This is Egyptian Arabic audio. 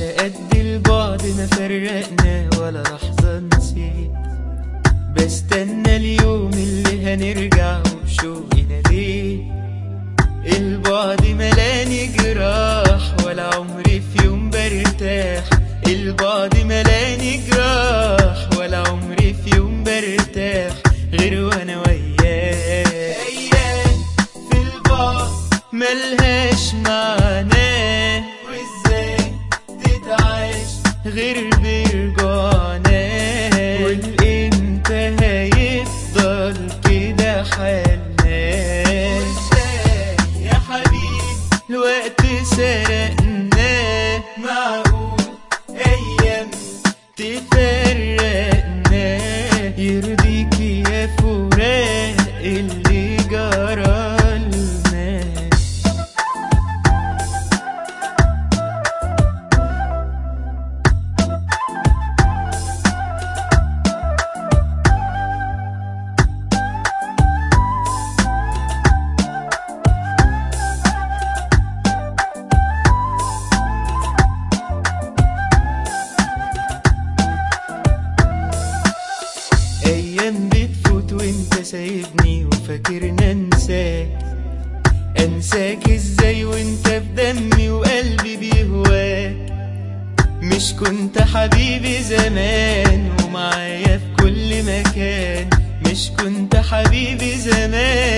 على قد البعد ما فرقنا ولا لحظة نسيت بستنى اليوم اللي هنرجع وبشوقي ناديت البعد ملاني جراح ولا عمري في يوم برتاح البعد ملاني جراح ولا عمري في يوم برتاح غير وانا وياك ايام في البعد ملهاش معنى وازاي تتعاش غير برجعنا والامتى هيفضل كده حالنا وازاي يا حبيبي الوقت سرقنا معقول ايام تفرقنا يرضيك يا فراق اللي جرالنا ايام بتفوت وانت سايبني وفاكرني انساك انساك ازاي وانت في دمي وقلبي بيهواك مش كنت حبيبي زمان ومعايا في كل مكان مش كنت حبيبي زمان